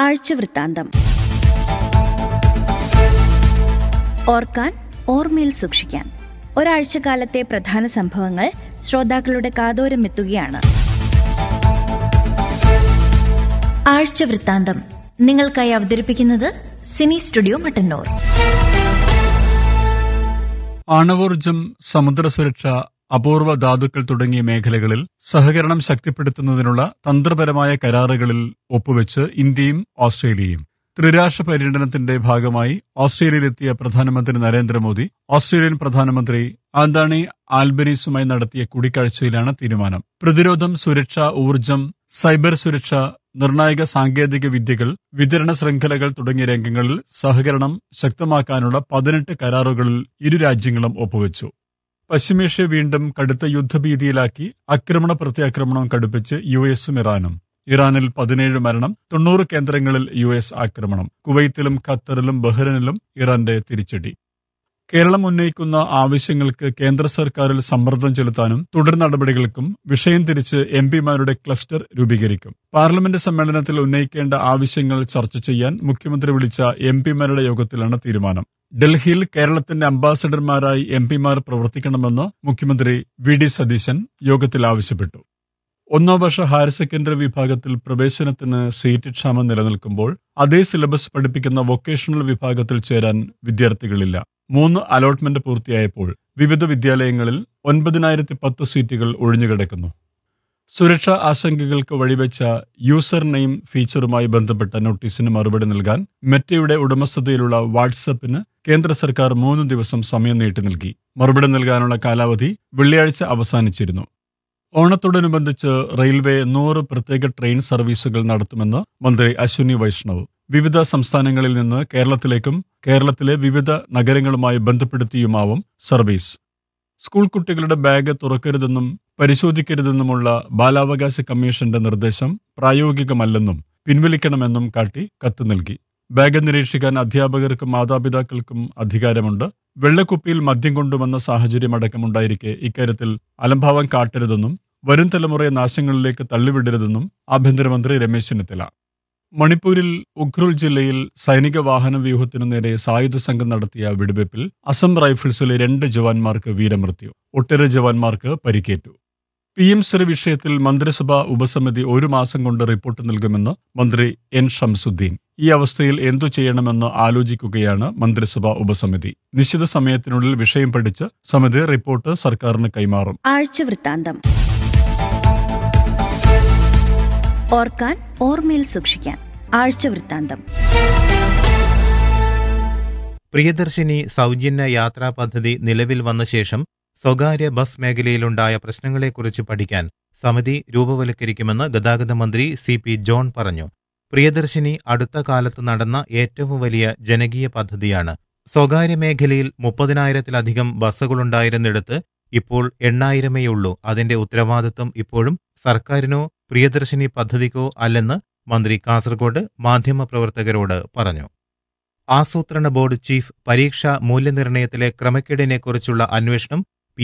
ആഴ്ചവൃത്താന്തം ഓർക്കാൻ ഓർമ്മയിൽ സൂക്ഷിക്കാൻ ഒരാഴ്ചക്കാലത്തെ പ്രധാന സംഭവങ്ങൾ ശ്രോതാക്കളുടെ കാതോരം എത്തുകയാണ് ആഴ്ചവൃത്താന്തം നിങ്ങൾക്കായി അവതരിപ്പിക്കുന്നത് സിനി സ്റ്റുഡിയോ മട്ടന്നൂർ ആണവോർജം സമുദ്ര സുരക്ഷ അപൂർവ ധാതുക്കൾ തുടങ്ങിയ മേഖലകളിൽ സഹകരണം ശക്തിപ്പെടുത്തുന്നതിനുള്ള തന്ത്രപരമായ കരാറുകളിൽ ഒപ്പുവെച്ച് ഇന്ത്യയും ഓസ്ട്രേലിയയും ത്രിരാഷ്ട്ര പര്യടനത്തിന്റെ ഭാഗമായി ഓസ്ട്രേലിയയിലെത്തിയ പ്രധാനമന്ത്രി നരേന്ദ്രമോദി ഓസ്ട്രേലിയൻ പ്രധാനമന്ത്രി ആന്താണി ആൽബനീസുമായി നടത്തിയ കൂടിക്കാഴ്ചയിലാണ് തീരുമാനം പ്രതിരോധം സുരക്ഷ ഊർജം സൈബർ സുരക്ഷ നിർണായക സാങ്കേതിക വിദ്യകൾ വിതരണ ശൃംഖലകൾ തുടങ്ങിയ രംഗങ്ങളിൽ സഹകരണം ശക്തമാക്കാനുള്ള പതിനെട്ട് കരാറുകളിൽ ഇരു രാജ്യങ്ങളും ഒപ്പുവെച്ചു പശ്ചിമേഷ്യ വീണ്ടും കടുത്ത യുദ്ധഭീതിയിലാക്കി ആക്രമണ പ്രത്യാക്രമണം കടുപ്പിച്ച് യു എസും ഇറാനും ഇറാനിൽ പതിനേഴ് മരണം തൊണ്ണൂറ് കേന്ദ്രങ്ങളിൽ യു എസ് ആക്രമണം കുവൈത്തിലും ഖത്തറിലും ബഹ്റിനിലും ഇറാന്റെ തിരിച്ചടി കേരളം ഉന്നയിക്കുന്ന ആവശ്യങ്ങൾക്ക് കേന്ദ്ര സർക്കാരിൽ സമ്മർദ്ദം ചെലുത്താനും തുടർ നടപടികൾക്കും വിഷയം തിരിച്ച് എം പിമാരുടെ ക്ലസ്റ്റർ രൂപീകരിക്കും പാർലമെന്റ് സമ്മേളനത്തിൽ ഉന്നയിക്കേണ്ട ആവശ്യങ്ങൾ ചർച്ച ചെയ്യാൻ മുഖ്യമന്ത്രി വിളിച്ച എം പിമാരുടെ യോഗത്തിലാണ് തീരുമാനം ഡൽഹിയിൽ കേരളത്തിന്റെ അംബാസഡർമാരായി എം പിമാർ പ്രവർത്തിക്കണമെന്ന് മുഖ്യമന്ത്രി വി ഡി സതീശൻ യോഗത്തിൽ ആവശ്യപ്പെട്ടു ഒന്നാം വർഷ ഹയർ സെക്കൻഡറി വിഭാഗത്തിൽ പ്രവേശനത്തിന് സീറ്റ് ക്ഷാമം നിലനിൽക്കുമ്പോൾ അതേ സിലബസ് പഠിപ്പിക്കുന്ന വൊക്കേഷണൽ വിഭാഗത്തിൽ ചേരാൻ വിദ്യാർത്ഥികളില്ല മൂന്ന് അലോട്ട്മെന്റ് പൂർത്തിയായപ്പോൾ വിവിധ വിദ്യാലയങ്ങളിൽ ഒൻപതിനായിരത്തി പത്ത് സീറ്റുകൾ ഒഴിഞ്ഞുകിടക്കുന്നു സുരക്ഷാ ആശങ്കകൾക്ക് വഴിവെച്ച യൂസർ നെയിം ഫീച്ചറുമായി ബന്ധപ്പെട്ട നോട്ടീസിന് മറുപടി നൽകാൻ മെറ്റയുടെ ഉടമസ്ഥതയിലുള്ള വാട്സപ്പിന് കേന്ദ്ര സർക്കാർ മൂന്ന് ദിവസം സമയം നീട്ടി നൽകി മറുപടി നൽകാനുള്ള കാലാവധി വെള്ളിയാഴ്ച അവസാനിച്ചിരുന്നു ഓണത്തോടനുബന്ധിച്ച് റെയിൽവേ നൂറ് പ്രത്യേക ട്രെയിൻ സർവീസുകൾ നടത്തുമെന്ന് മന്ത്രി അശ്വിനി വൈഷ്ണവ് വിവിധ സംസ്ഥാനങ്ങളിൽ നിന്ന് കേരളത്തിലേക്കും കേരളത്തിലെ വിവിധ നഗരങ്ങളുമായി ബന്ധപ്പെടുത്തിയുമാവും സർവീസ് സ്കൂൾ കുട്ടികളുടെ ബാഗ് തുറക്കരുതെന്നും പരിശോധിക്കരുതെന്നുമുള്ള ബാലാവകാശ കമ്മീഷന്റെ നിർദ്ദേശം പ്രായോഗികമല്ലെന്നും പിൻവലിക്കണമെന്നും കാട്ടി കത്ത് നൽകി ബാഗ് നിരീക്ഷിക്കാൻ അധ്യാപകർക്കും മാതാപിതാക്കൾക്കും അധികാരമുണ്ട് വെള്ളക്കുപ്പിയിൽ മദ്യം കൊണ്ടുവന്ന സാഹചര്യമടക്കമുണ്ടായിരിക്കെ ഇക്കാര്യത്തിൽ അലംഭാവം കാട്ടരുതെന്നും വരും തലമുറയെ നാശങ്ങളിലേക്ക് തള്ളിവിടരുതെന്നും ആഭ്യന്തരമന്ത്രി രമേശ് ചെന്നിത്തല മണിപ്പൂരിൽ ഉഖ്രുൽ ജില്ലയിൽ സൈനിക വാഹന വ്യൂഹത്തിനു നേരെ സായുധ സംഘം നടത്തിയ വെടിവയ്പിൽ അസം റൈഫിൾസിലെ രണ്ട് ജവാന്മാർക്ക് വീരമൃത്യു ഒട്ടേറെ ജവാന്മാർക്ക് പരിക്കേറ്റു പി എം ശ്രീ വിഷയത്തിൽ മന്ത്രിസഭാ ഉപസമിതി ഒരു മാസം കൊണ്ട് റിപ്പോർട്ട് നൽകുമെന്ന് മന്ത്രി എൻ ഷംസുദ്ദീൻ ഈ അവസ്ഥയിൽ എന്തു ചെയ്യണമെന്ന് ആലോചിക്കുകയാണ് മന്ത്രിസഭാ ഉപസമിതി നിശ്ചിത സമയത്തിനുള്ളിൽ വിഷയം പഠിച്ച് സമിതി റിപ്പോർട്ട് സർക്കാരിന് കൈമാറും ആഴ്ചവൃത്താന്തം ഓർക്കാൻ ഓർമ്മയിൽ സൂക്ഷിക്കാൻ ആഴ്ചവൃത്താന്തം പ്രിയദർശിനി സൗജന്യ യാത്രാ പദ്ധതി നിലവിൽ വന്ന ശേഷം സ്വകാര്യ ബസ് മേഖലയിലുണ്ടായ പ്രശ്നങ്ങളെക്കുറിച്ച് പഠിക്കാൻ സമിതി രൂപവൽക്കരിക്കുമെന്ന് ഗതാഗത മന്ത്രി സി പി ജോൺ പറഞ്ഞു പ്രിയദർശിനി അടുത്ത കാലത്ത് നടന്ന ഏറ്റവും വലിയ ജനകീയ പദ്ധതിയാണ് സ്വകാര്യ മേഖലയിൽ മുപ്പതിനായിരത്തിലധികം ബസ്സുകളുണ്ടായിരുന്നിടത്ത് ഇപ്പോൾ എണ്ണായിരമേയുള്ളൂ അതിന്റെ ഉത്തരവാദിത്വം ഇപ്പോഴും സർക്കാരിനോ പ്രിയദർശിനി പദ്ധതിക്കോ അല്ലെന്ന് മന്ത്രി കാസർഗോഡ് മാധ്യമപ്രവർത്തകരോട് പറഞ്ഞു ആസൂത്രണ ബോർഡ് ചീഫ് പരീക്ഷാ മൂല്യനിർണ്ണയത്തിലെ ക്രമക്കേടിനെക്കുറിച്ചുള്ള അന്വേഷണം